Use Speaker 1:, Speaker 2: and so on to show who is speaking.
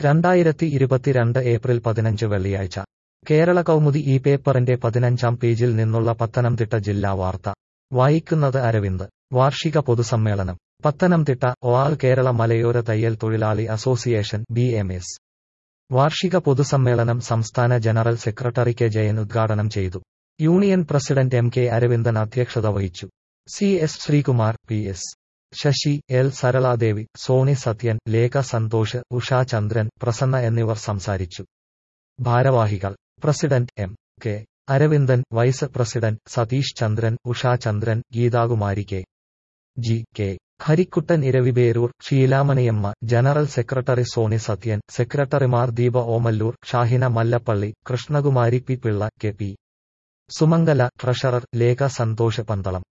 Speaker 1: രണ്ടായിരത്തി ഇരുപത്തിരണ്ട് ഏപ്രിൽ പതിനഞ്ച് വെള്ളിയാഴ്ച കേരള കൗമുദി ഈ പേപ്പറിന്റെ പതിനഞ്ചാം പേജിൽ നിന്നുള്ള പത്തനംതിട്ട ജില്ലാ വാർത്ത വായിക്കുന്നത് അരവിന്ദ് വാർഷിക പൊതുസമ്മേളനം പത്തനംതിട്ട ഒആൾ കേരള മലയോര തയ്യൽ തൊഴിലാളി അസോസിയേഷൻ ബി എം എസ് വാർഷിക പൊതുസമ്മേളനം സംസ്ഥാന ജനറൽ സെക്രട്ടറി കെ ജയൻ ഉദ്ഘാടനം ചെയ്തു union president M K Aravindan അധ്യക്ഷത വഹിച്ചു C S Sreekumar P S Sasi L Saraladevi Soni Sathyan Lekha Santhosh Usha Chandran Prasanna എന്നിവർ സംസാരിച്ചു ഭാരവാഹികൾ president M K Aravindan vice president Satheesh Chandran Usha Chandran Geethakumari K G K Harikuttan Eraviperoor Sheelamaniyamma general secretary Soni Sathyan സെക്രട്ടറിമാർ Deepa Omallur Shahina Mallappally Krishnakumari P Pillai K P Sumangala treasurer Lekha Santhosh Pandalam